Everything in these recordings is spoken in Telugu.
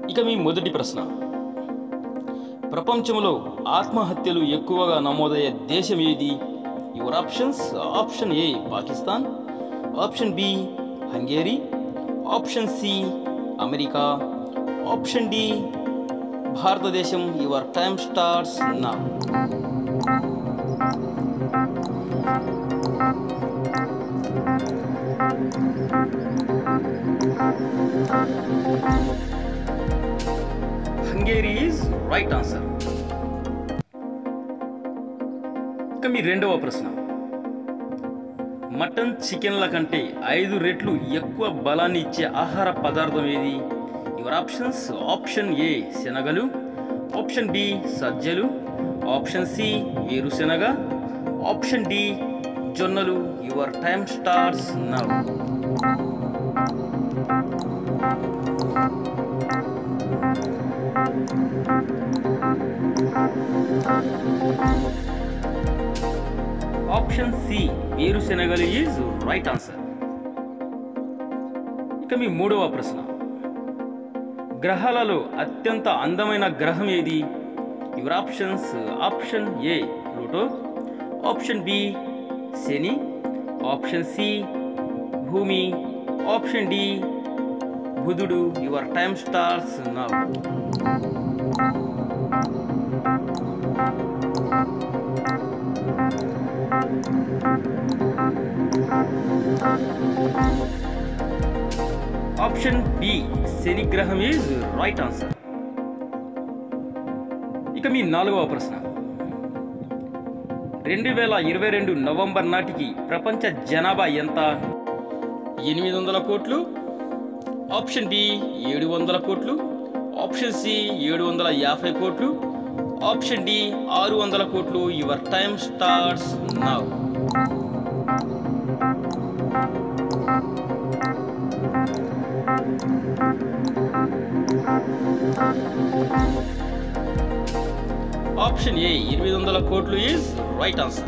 ఇక మీ మొదటి ప్రశ్న ప్రపంచంలో ఆత్మహత్యలు ఎక్కువగా నమోదయ్యే దేశం ఏది your options option A Pakistan option B Hungary option C America option D భారతదేశం యువర్ టైమ్ స్టార్ట్స్ నా హంగేరీ ఈజ్ రైట్ ఆన్సర్ ఇక మీ రెండవ ప్రశ్న మటన్ చికెన్ల కంటే ఐదు రెట్లు ఎక్కువ బలాన్ని ఇచ్చే ఆహార పదార్థం ఏది యువర్ ఆప్షన్స్ ఆప్షన్ ఏ శనగలు ఆప్షన్ బి సజ్జలు ఆప్షన్ సి వేరుశెనగ ఆప్షన్ డి జొన్నలు your time starts now option C వేరుశెనగలు ఈజ్ రైట్ ఆన్సర్ ఇక మీ మూడవ ప్రశ్న గ్రహాలలో అత్యంత అందమైన గ్రహం ఏది your options option A Pluto option B శని ఆప్షన్ సి భూమి ఆప్షన్ డి బుధుడు your time starts now option B శని గ్రహం ఈజ్ రైట్ ఆన్సర్ ఇక మీ నాలుగవ ప్రశ్న రెండు వేల ఇరవై రెండు నవంబర్ నాటికి ప్రపంచ జనాభా ఎంత ఎనిమిది వందల కోట్లు ఆప్షన్ బి ఏడు వందల కోట్లు ఆప్షన్ సి ఏడు వందల యాభై కోట్లు ఆప్షన్ డి ఆరు వందల కోట్లు your time starts now option A ఎనిమిది వందల కోట్లు ఈజ్ రైట్ ఆన్సర్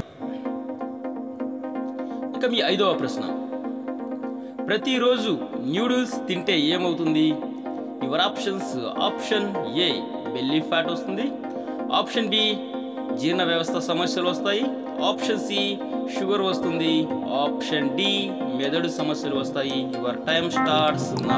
ఇక మీ ఐదవ ప్రశ్న ప్రతిరోజు న్యూడిల్స్ తింటే ఏమవుతుంది your options option A belly fat వస్తుంది ఆప్షన్ బి జీర్ణ వ్యవస్థ సమస్యలు వస్తాయి ఆప్షన్ సి షుగర్ వస్తుంది ఆప్షన్ డి మెదడు సమస్యలు వస్తాయి యువర్ టైమ్ స్టార్ట్స్ నా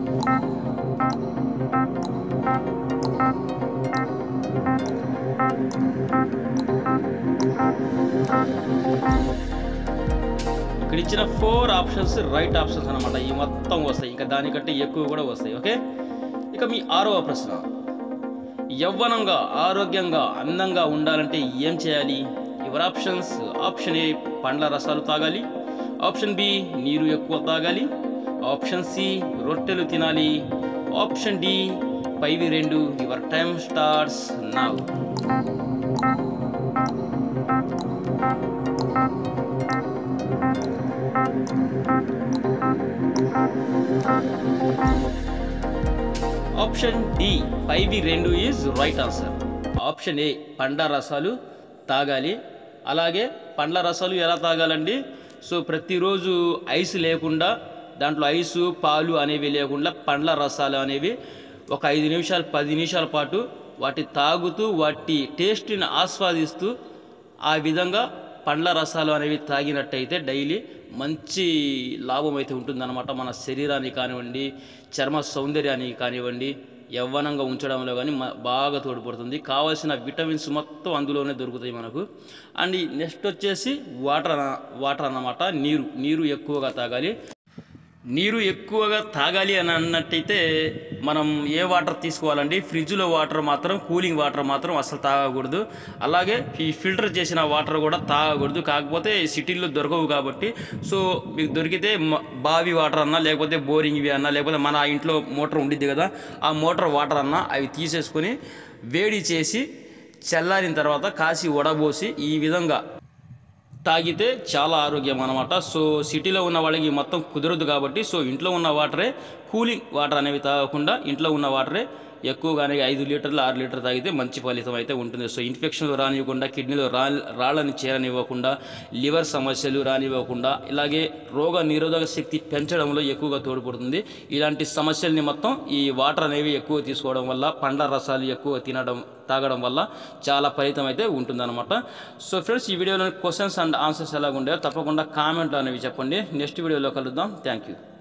ఇక్కడ ఇచ్చిన ఫోర్ ఆప్షన్స్ రైట్ ఆప్షన్స్ అనమాట ఈ మొత్తం వస్తాయి ఇంకా దానికంటే ఎక్కువ కూడా వస్తాయి ఓకే ఇక మీ ఆరవ ప్రశ్న యవ్వనంగా ఆరోగ్యంగా అందంగా ఉండాలంటే ఏం చేయాలి యువర్ ఆప్షన్స్ ఆప్షన్ ఏ పండ్ల రసాలు తాగాలి ఆప్షన్ బి నీరు ఎక్కువ తాగాలి ఆప్షన్ సి రొట్టెలు తినాలి ఆప్షన్ డి పైవి రెండు your time starts now option D పైవి రెండు is right answer option A పండ్ల రసాలు తాగాలి అలాగే పండ్ల రసాలు ఎలా తాగాలండి సో ప్రతిరోజు ఐస్ లేకుండా దాంట్లో ఐసు పాలు అనేవి లేకుండా పండ్ల రసాలు అనేవి ఒక ఐదు నిమిషాలు పది నిమిషాల పాటు వాటి తాగుతూ వాటి టేస్ట్ని ఆస్వాదిస్తూ ఆ విధంగా పండ్ల రసాలు అనేవి తాగినట్టయితే డైలీ మంచి లాభం అయితే ఉంటుందన్నమాట మన శరీరానికి కానివ్వండి చర్మ సౌందర్యానికి కానివ్వండి యవ్వనంగా ఉంచడంలో కానీ మ- బాగా తోడ్పడుతుంది కావాల్సిన విటమిన్స్ మొత్తం అందులోనే దొరుకుతాయి మనకు అండ్ నెక్స్ట్ వచ్చేసి వాటర్ అన్న వాటర్ అన్నమాట నీరు నీరు ఎక్కువగా తాగాలి నీరు ఎక్కువగా తాగాలి అని అన్నట్టయితే మనం ఏ వాటర్ తీసుకోవాలండి ఫ్రిడ్జ్లో వాటర్ మాత్రం కూలింగ్ వాటర్ మాత్రం అసలు తాగకూడదు అలాగే ఈ ఫిల్టర్ చేసిన వాటర్ కూడా తాగకూడదు కాకపోతే సిటీల్లో దొరకవు కాబట్టి సో మీకు దొరికితే మ- బావి వాటర్ అన్నా లేకపోతే బోరింగ్వి అన్నా లేకపోతే మన ఇంట్లో మోటార్ ఉండిద్ది కదా ఆ మోటార్ వాటర్ అన్నా అవి తీసేసుకొని వేడి చేసి చల్లారిన తర్వాత కాసి వడబోసి ఈ విధంగా తాగితే చాలా ఆరోగ్యం అనమాట సో సిటీలో ఉన్న వాళ్ళకి మొత్తం కుదరదు కాబట్టి సో ఇంట్లో ఉన్న వాటరే కూలింగ్ వాటర్ అనేవి తాగకుండా ఇంట్లో ఉన్న వాటరే ఎక్కువగానే ఐదు లీటర్లు ఆరు లీటర్ తాగితే మంచి ఫలితం అయితే ఉంటుంది సో ఇన్ఫెక్షన్లు రానివ్వకుండా కిడ్నీలో రా రాళ్ళని చేరనివ్వకుండా లివర్ సమస్యలు రానివ్వకుండా ఇలాగే రోగ నిరోధక శక్తి పెంచడంలో ఎక్కువగా తోడ్పడుతుంది ఇలాంటి సమస్యల్ని మొత్తం ఈ వాటర్ అనేవి ఎక్కువ తీసుకోవడం వల్ల పండ్ల రసాలు ఎక్కువ తినడం తాగడం వల్ల చాలా ఫలితం అయితే ఉంటుందన్నమాట సో ఫ్రెండ్స్ ఈ వీడియోలో క్వశ్చన్స్ అండ్ ఆన్సర్స్ ఎలా ఉండేవో తప్పకుండా కామెంట్లు అనేవి చెప్పండి నెక్స్ట్ వీడియోలో కలుద్దాం థ్యాంక్ యూ